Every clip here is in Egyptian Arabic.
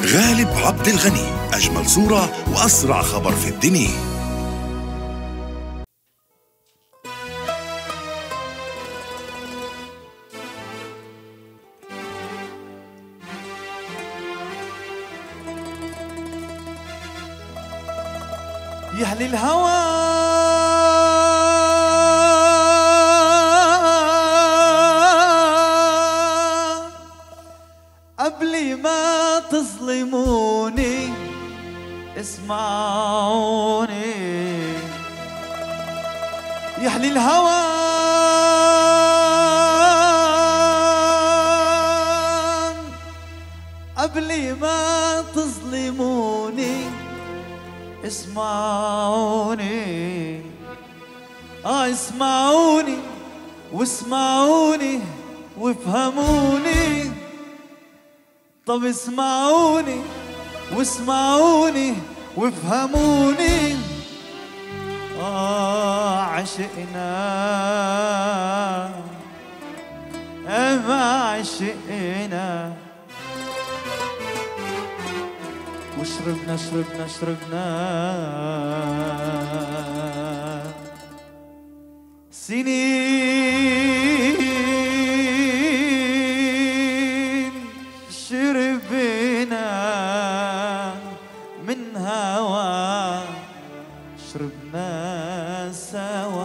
غالب عبد الغني أجمل صورة وأسرع خبر في الدنيا يحلي الهوى قبل ما تظلموني اسمعوني يحلي الهوى قبل ما تظلموني اسمعوني اه اسمعوني واسمعوني وافهموني طب اسمعوني واسمعوني وافهموني آه عشقنا آه ما عشقنا وشربنا شربنا شربنا سنين شربنا من هوا شربنا سوا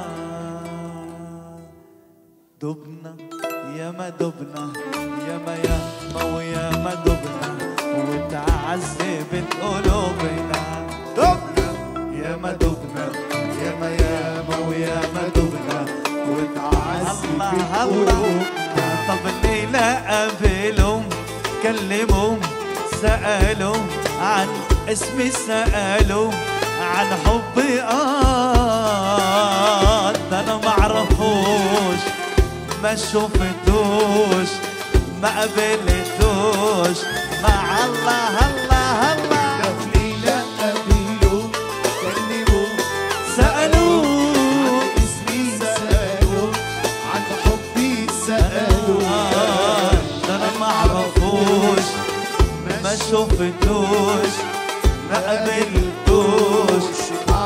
دبنا يا ما دبنا يا ما يا ما ويا ما دبنا وتعذبت قلوبنا دبنا يا ما دبنا يا ما يا ما ويا ما دبنا وتعذبت قلوبنا طب الليلة قابلهم كلمهم سألوا عن اسمي سألوا عن حبي آه ده أنا معرفوش ما شفتوش ما قابلتوش مع الله الله الله ليلة قابلوا كلموا سألوا اسمي سألوا عن حبي سألوا آه، ده أنا معرفوش ما شفتوش ما قابلتوش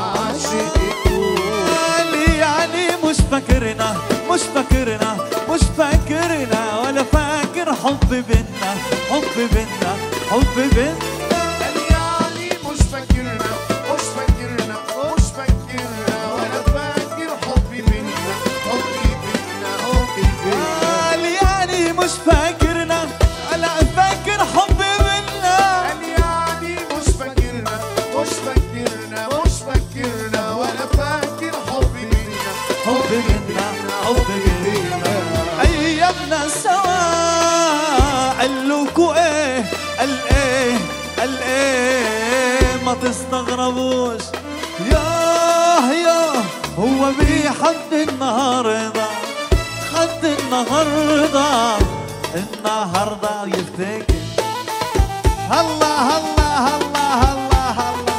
يعني يعني مش فاكرنا مش فاكرنا مش فاكرنا ولا فاكر حب بينا حب بينا حب بينا يعني مش فاكرنا مش فاكرنا مش فاكرنا ولا فاكر حبي بينا حبي بينا حبي بينا قال يعني مش فاكرنا ولا فاكر حب بينا قال يعني مش فاكرنا مش فاكرنا مش فاكرنا ولا فاكر حبي بينا حب بينا حب بينا ايامنا سوا قالوكوا ايه قال ايه قال ايه ما تستغربوش ياه ياه هو بيحد النهارده حد النهارده النهارده يفتكر الله الله الله الله الله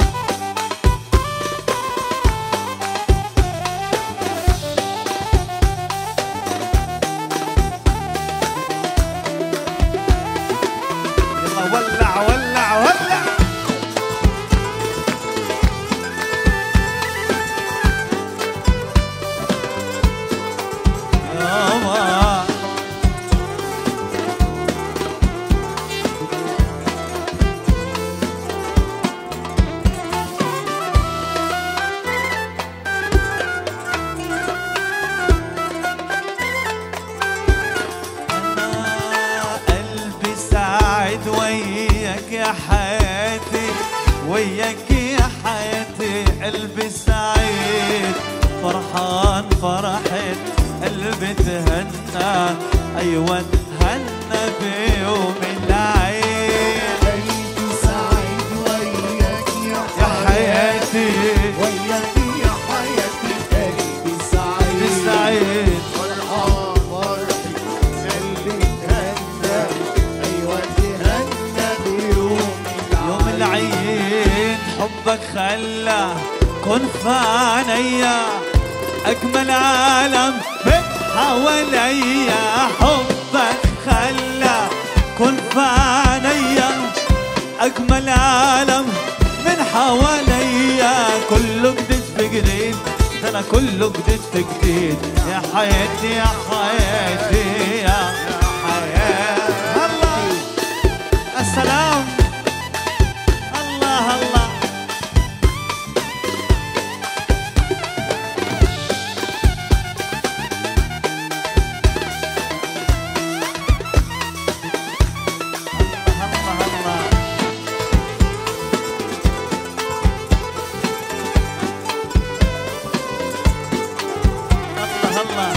يلا ولع ولع ولع يابا أنا قلبي سعيد وياك يا حياتي وياك يا حياتي قلبي سعيد فرحان فرحت قلبي تهنى أيوة تهنى بيوم العيد قلبي سعيد وياك يا حياتي وياك يا حياتي قلبي سعيد سعيد فرحان فرحي قلبي تهنى ايوه تهنى بيوم يوم العيد حبك خلى كن في عينيا اجمل عالم من حواليا حبك خلى كن في عينيا اجمل عالم من حواليا كله جديد في جديد ده انا كله جديد في جديد يا حياتي يا حياتي يا حياتي الله السلام الله الله الله الله الله الله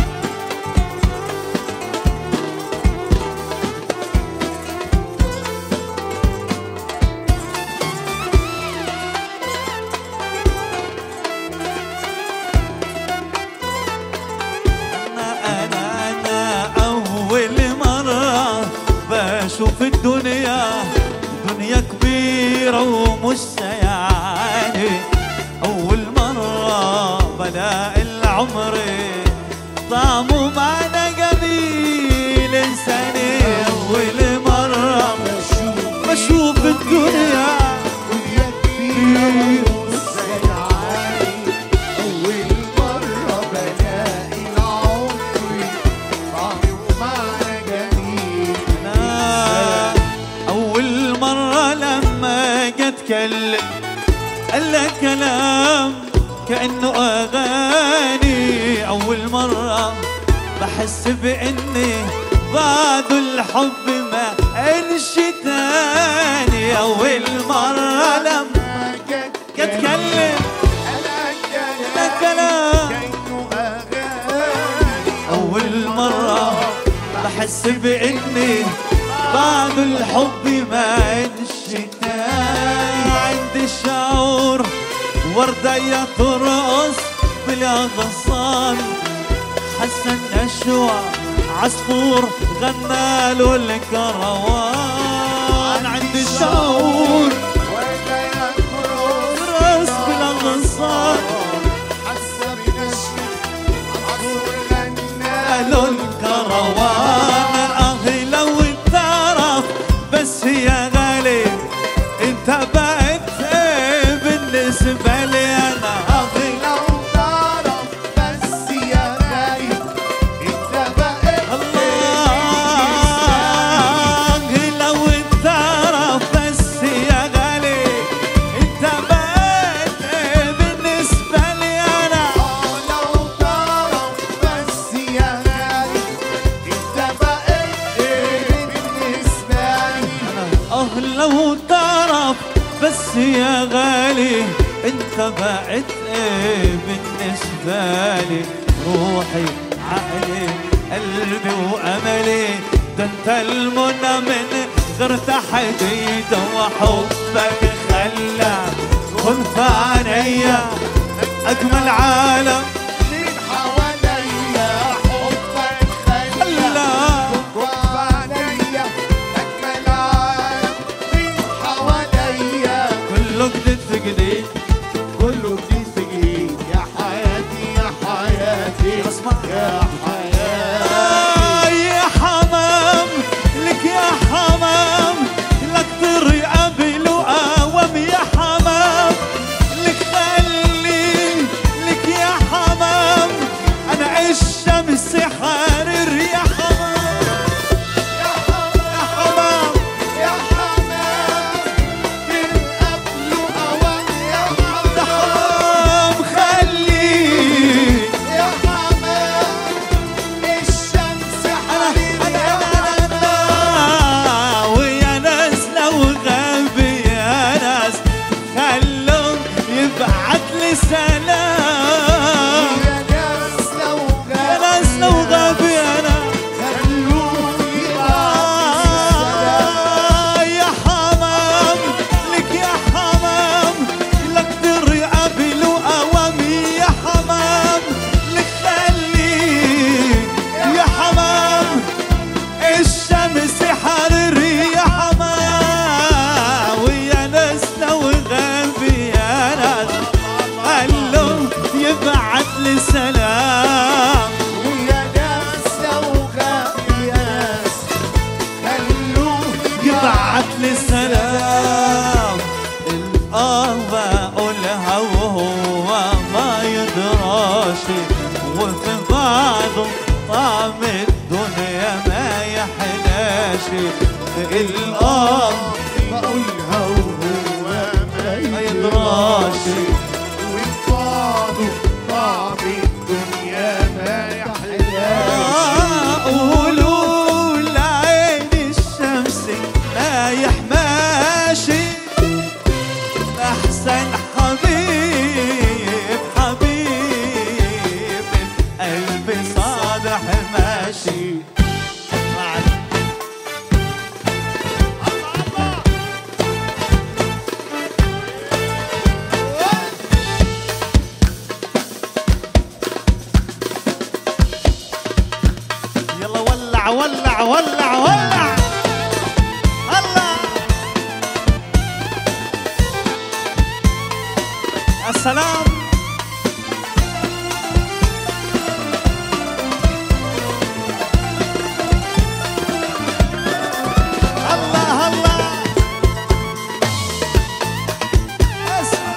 أنا أنا أنا أول مرة بشوف الدنيا دنيا كبيرة ومش سيعاني أول مرة بلاقي العمر طعمه معنا جميل إنساني أول مرة بشوف الدنيا دنيا كبيرة وسيعاني أول مرة بلاقي العمر طعم ومعنى جميل أنا أول مرة لما جيت أتكلم قال لك كلام كأنه أغاني أول مرة بحس بإني بعد الحب ما إنش تاني أول مرة لما جت أتكلم أنا ده كلام كأنه أغاني أول مرة بحس بإني بعد الحب ما انشتاي عندي شعور وردة يا ترقص بلا غصان حسن أشوع عصفور غنى له الكروان عندي شعور ولا يخرج راس بلا غصان حاسة بنشوة عصفور غنى قالوا الكروان اخي لو تعرف بس يا غالي انت بقيت ايه بالنسبة لي انا اخي لو تعرف بس يا غالي انت بقيت الله لو تعرف بس يا غالي انت بقيت ايه بالنسبة لي انا اه لو تعرف بس يا غالي انت بقيت ايه بالنسبة لي اه لو تعرف بس يا غالي انت بقيت ايه بالنسبة لي روحي عقلي قلبي واملي ده انت المنى من غير تحديد وحبك خلى كن في عينيا اجمل عالم مين حواليا حبك خلى الله وعليا أجمل عالم مين حواليا كله جديد في جديد كله جديد في جديد يا حياتي يا حياتي اسمع. يا حياتي آه يا حمام لك يا حمام لك طري قبل وقوام يا حمام لك خلي لك يا حمام انا الشمس حارر يا حمام يا حمام يا حمام يا حمام من قبل أوان يا ده حمام حمام خلي يا حمام الشمس انا حبيبي انا يا انا انا ويا ناس لو غبي يا ناس خلوه يبعت لي سلام يا ناس لو يا ناس لو غبي انا خلوني آه يا حمام لك يا حمام لك دري قبل وقوامي يا حمام لك خليك يا حمام الشمس حرري يا حمام ويا ناس لو غبي يا ناس قالوا يبعت لي سلام ويا ناس لو غبي يا ناس خلوني يبعت لي سلام الأرض بقولها وهو ما ما يدراش وانفاضوا طعم الدنيا ما يحلاش قولوا لعين الشمس رايح ماشي احسن حبيب حبيب قلبي صادح ماشي يلا ولع ولع ولع ولع الله السلام الله الله اسمع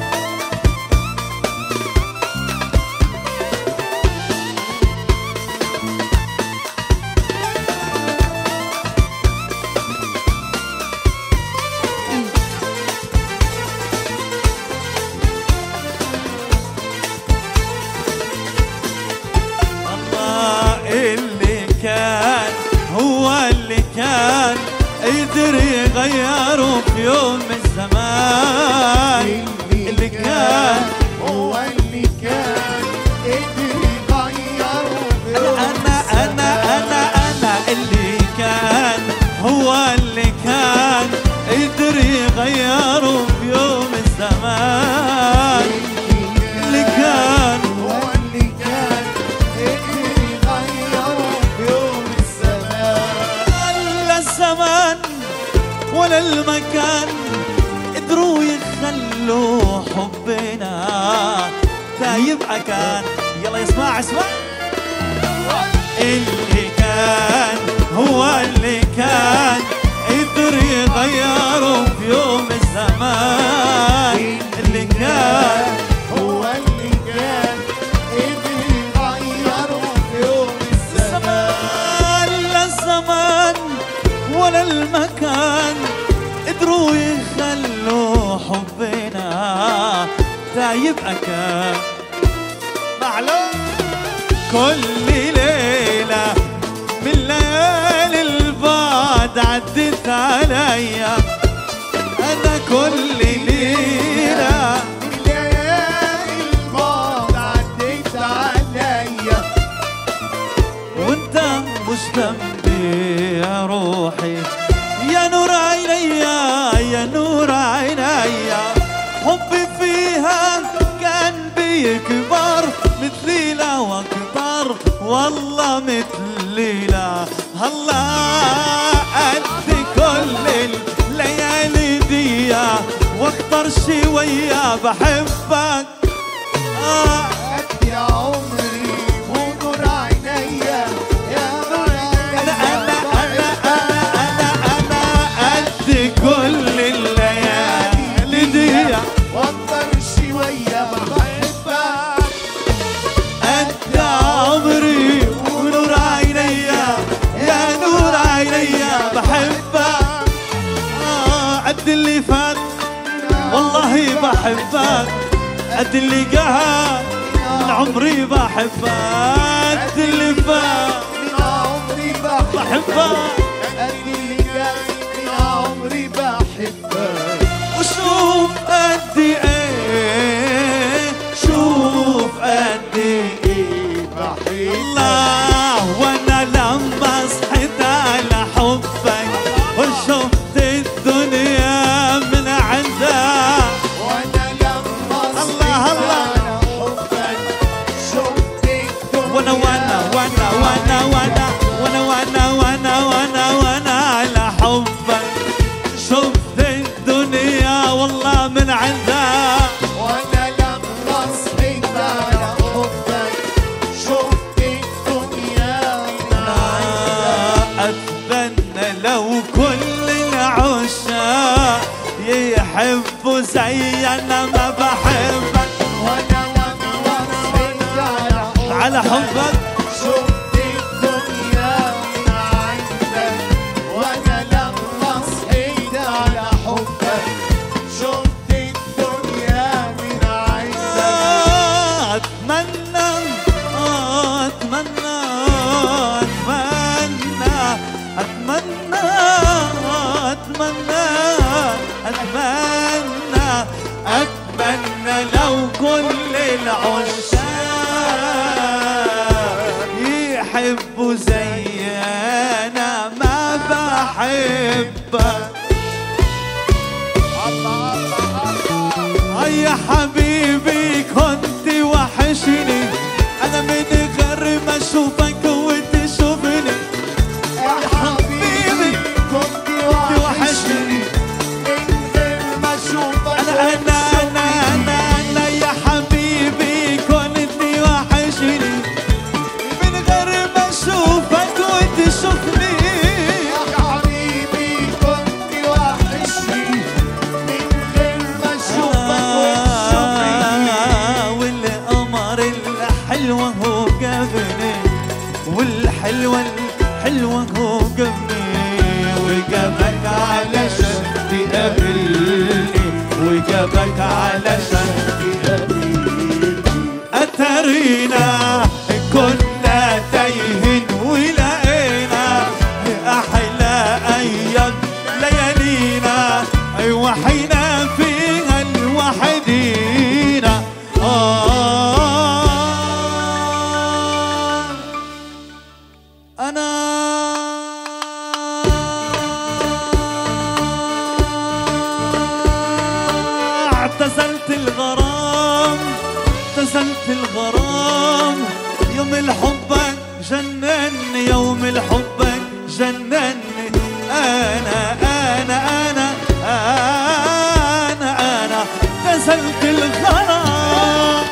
الله اللي كان هو اللي كان قدر يغيره في يوم من الزمان اللي كان هو اللي كان قدر يغيره في يوم انا انا انا انا اللي كان هو اللي كان قدر يغيره في يوم الزمان اللي كان هو اللي كان قدر يغيره في يوم الزمان لا الزمان ولا المكان قدروا يخلوا حبنا تايب كان يلا يسمع اسمع اللي كان هو اللي كان قدر يغيره في يوم الزمان اللي كان هو اللي كان قدر يغيره في يوم الزمان الزمان لا الزمان ولا المكان قدروا يخلوا حبنا تايب أكان معلوم كل ليلة من ليالي البعد عدت عليا أنا كل ليلة ليالي البعد عديت عليا وانت مش جنبي يا روحي يا نور عينيا يا نور عينيا حبي فيها كان بيكبر مثل ليلة واكبر والله مثل ليلة الله قد كل الليالي دي واكتر شوية بحبك آه قد يا عمري ونور عينيا يا نور أنا أنا أنا أنا أنا أنا قد كل الليالي دي وانظر شوية بحبك أنت عمري ونور عينيا يا نور عينيا بحبك آه قد اللي فات والله بحبك قد اللي قهر من عمري بحبك قد اللي فات من عمري بحبك بحبك قد اللي جاي من عمري بحبك وشوف قد ايه شوف قد ايه بحبك الله وانا لما صحيت على حبك وشفت الدنيا من عندك وانا لما الله، صحيت الله. على حبك شفت الدنيا وانا وانا وانا وانا وانا وانا وانا وانا وانا وانا على حبك شفت الدنيا والله من عندك وانا لما صحيت على حبك شفت الدنيا من عندك أتمنى لو كل العشاق يحبوا زي أنا ما بحبك وانا لما صحيت على على حبك شفت الدنيا من عندك وانا لما أتمنى أتمنى لو كل العشاق يحبوا زي أنا ما بحبك أي حبيبي كنت وحشني أنا من غير ما أشوفك وتشوفني يا حبيبي كنت وحشني من غير ما اشوفك أنا أنا أنا أنا أنا يا حبيبي كنت وحشني من غير ما أشوفك وتشوفني يا حبيبي كنت وحشني من غير ما اشوفك وتشوفني آه، والقمر الحلوة هو جابني والحلوة الحلوة هو جابني وجابك علشان تقابلني وجابك علشان تقابلني أترينا كنا تايهين ولقينا أحلى أيام ليالينا وحينا فيها الوحدين آه أنا اعتزلت الغرام اعتزلت الغرام يوم الحب جنني يوم الحب جنني انا انا انا انا انا اعتزلت الغرام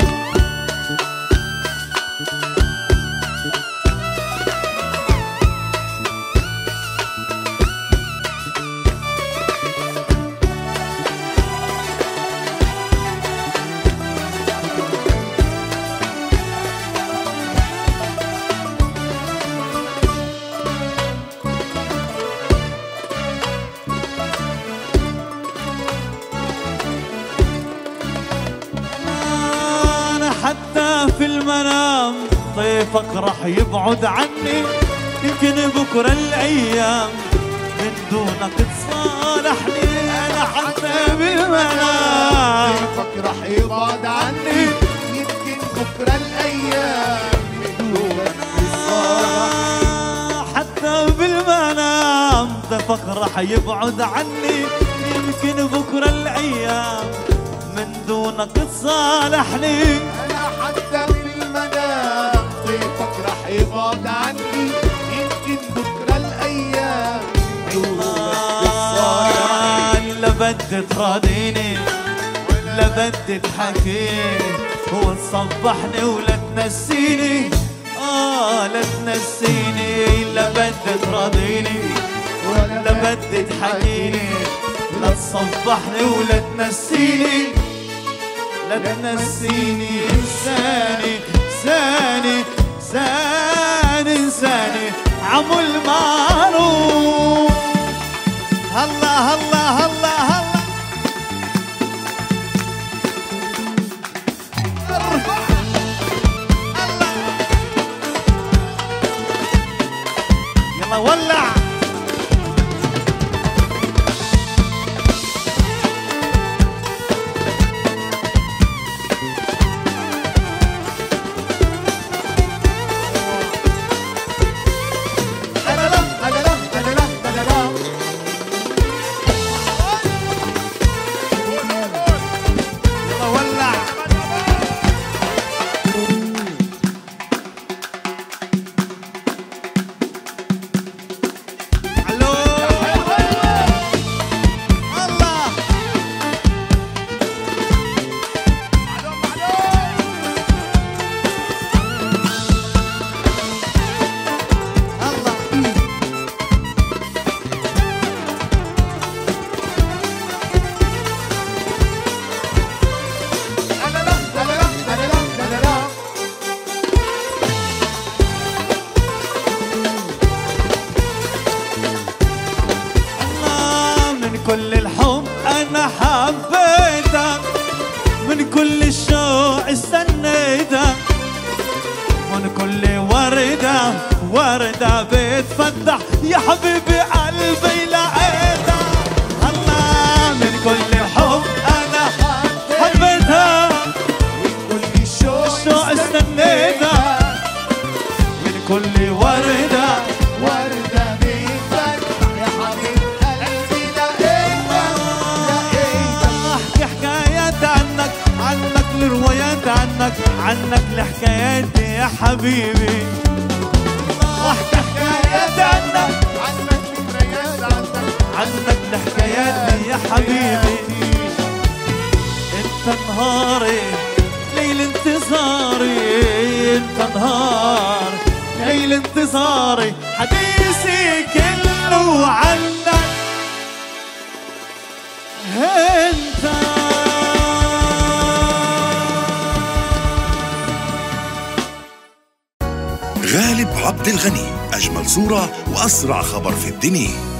انا حتى في المنام طيفك راح يبعد عني يمكن بكره الايام من دونك تصالحني انا حتى بالمنام كيفك رح يبعد عني يمكن بكره الايام من دونك تصالح آه، حتى بالمنام طيفك راح يبعد عني يمكن بكره الايام من دونك تصالحني انا حتى في المنام طيفك رح يبعد عني يمكن بكره الايام دونك تصالح آه، لا بدي تراضيني لا بدي تحكيني وتصبحني ولا تنسيني اه لا تنسيني لا بدي تراضيني لا بدي تحكيني لا تصبحني ولا تنسيني لا تنسيني انساني انساني انساني انساني عمو المعروف هلا هلا هلا هلا ارفع هلا يلا ولع لا لا لا لا لا لا لا لا يلا ولع الو الله الله لا لا لا لا لا لا لا الله من كل الحب انا حبيتك من كل الشوق استنيتك من كل وردة وردة بتفتح يا حبيبي قلبي لقيتك الله كل حب انا حبيتها كل شوق شوق استنيتها من كل وردة وردة بيتك يا حبيب قلبي لقيتك لقيتك احكي حكايات عنك عنك لروايات عنك عنك لحكاياتي يا حبيبي واحكي حكايات عنك عنك ذكريات عنك عنك لحكاياتي يا حبيبي انت نهاري ليل انتظاري انت نهار ليل انتظاري حديثي كله عنك انت غالب عبد الغني أجمل صورة وأسرع خبر في الدنيا